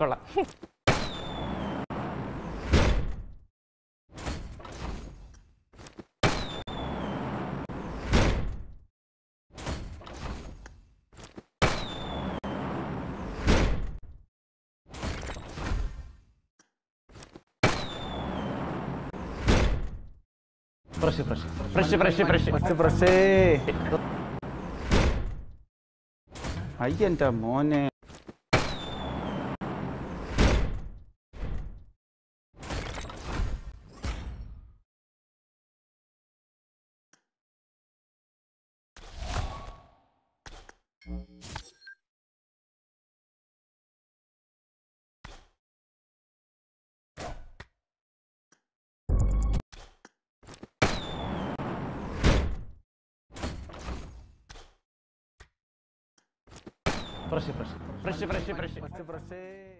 കൊള്ളാം fresh fresh fresh fresh fresh കുറച്ച് പ്രശ്നേ അയ്യൻ്റെ മോനെ fresh fresh fresh fresh fresh കുറച്ച് പ്രശ്നേ